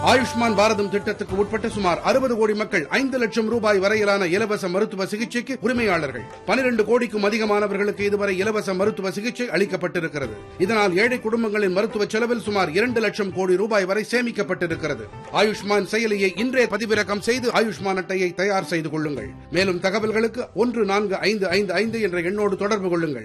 ஆயுஷ்மான் பாரதம் திட்டத்துக்கு உட்பட்ட சுமார் அறுபது கோடி மக்கள் ஐந்து லட்சம் ரூபாய் வரையிலான இலவச மருத்துவ சிகிச்சைக்கு உரிமையாளர்கள் பனிரெண்டு கோடிக்கும் அதிகமானவர்களுக்கு இதுவரை இலவச மருத்துவ சிகிச்சை அளிக்கப்பட்டிருக்கிறது இதனால் ஏழை குடும்பங்களின் மருத்துவ செலவில் சுமார் இரண்டு லட்சம் கோடி ரூபாய் வரை சேமிக்கப்பட்டிருக்கிறது ஆயுஷ்மான் செயலியை இன்றே பதிவிறக்கம் செய்து ஆயுஷ்மான் அட்டையை தயார் செய்து கொள்ளுங்கள் மேலும் தகவல்களுக்கு ஒன்று நான்கு ஐந்து ஐந்து ஐந்து என்ற எண்ணோடு தொடர்பு கொள்ளுங்கள்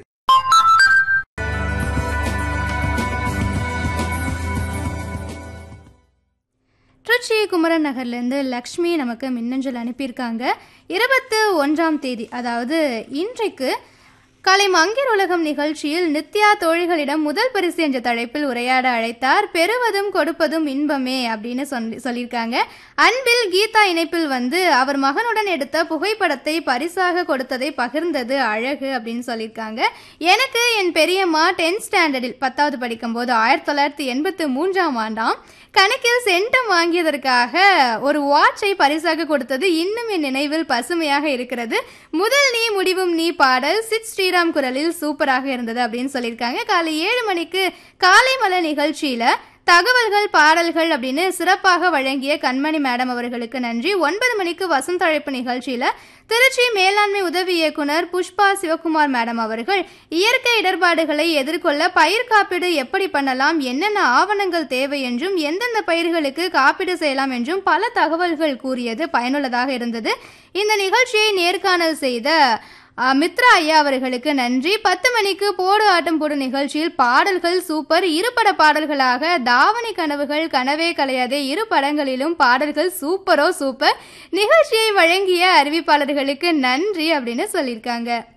திருச்சி குமரன் நகர்லேருந்து லக்ஷ்மி நமக்கு மின்னஞ்சல் அனுப்பியிருக்காங்க இருபத்து ஒன்றாம் தேதி அதாவது இன்றைக்கு காலை மங்கீர் உலகம் நிகழ்ச்சியில் நித்யா தோழிகளிடம் முதல் பரிசு என்ற தலைப்பில் உரையாட அழைத்தார் பெறுவதும் கொடுப்பதும் இன்பமே அப்படின்னு சொல்லி சொல்லியிருக்காங்க அன்பில் கீதா இணைப்பில் வந்து அவர் மகனுடன் எடுத்த புகைப்படத்தை பரிசாக கொடுத்ததை பகிர்ந்தது அழகு அப்படின்னு சொல்லியிருக்காங்க எனக்கு என் பெரியம்மா டென்த் ஸ்டாண்டர்டில் பத்தாவது படிக்கும்போது ஆயிரத்தி தொள்ளாயிரத்தி எண்பத்தி மூன்றாம் ஆண்டாம் கணக்கில் சென்டம் வாங்கியதற்காக ஒரு வாட்சை பரிசாக கொடுத்தது இன்னும் என் நினைவில் பசுமையாக இருக்கிறது முதல் நீ முடிவும் நீ பாடல் சித் ஸ்ரீராம் குரலில் சூப்பராக இருந்தது அப்படின்னு சொல்லியிருக்காங்க காலை ஏழு மணிக்கு காலை மலை நிகழ்ச்சியில தகவல்கள் பாடல்கள் அப்படின்னு சிறப்பாக வழங்கிய கண்மணி மேடம் அவர்களுக்கு நன்றி ஒன்பது மணிக்கு வசந்த அழைப்பு நிகழ்ச்சியில திருச்சி மேலாண்மை உதவி இயக்குனர் புஷ்பா சிவகுமார் மேடம் அவர்கள் இயற்கை இடர்பாடுகளை எதிர்கொள்ள பயிர் காப்பீடு எப்படி பண்ணலாம் என்னென்ன ஆவணங்கள் தேவை என்றும் எந்தெந்த பயிர்களுக்கு காப்பீடு செய்யலாம் என்றும் பல தகவல்கள் கூறியது பயனுள்ளதாக இருந்தது இந்த நிகழ்ச்சியை நேர்காணல் செய்த அஹ், மித்ரா ஐயா அவர்களுக்கு நன்றி பத்து மணிக்கு போடு ஆட்டம் போடு நிகழ்ச்சியில் பாடல்கள் சூப்பர் இருபட பாடல்களாக தாவணி கனவுகள் கனவே கலையாதே இரு படங்களிலும் பாடல்கள் சூப்பரோ சூப்பர் நிகழ்ச்சியை வழங்கிய அறிவிப்பாளர்களுக்கு நன்றி அப்படின்னு சொல்லியிருக்காங்க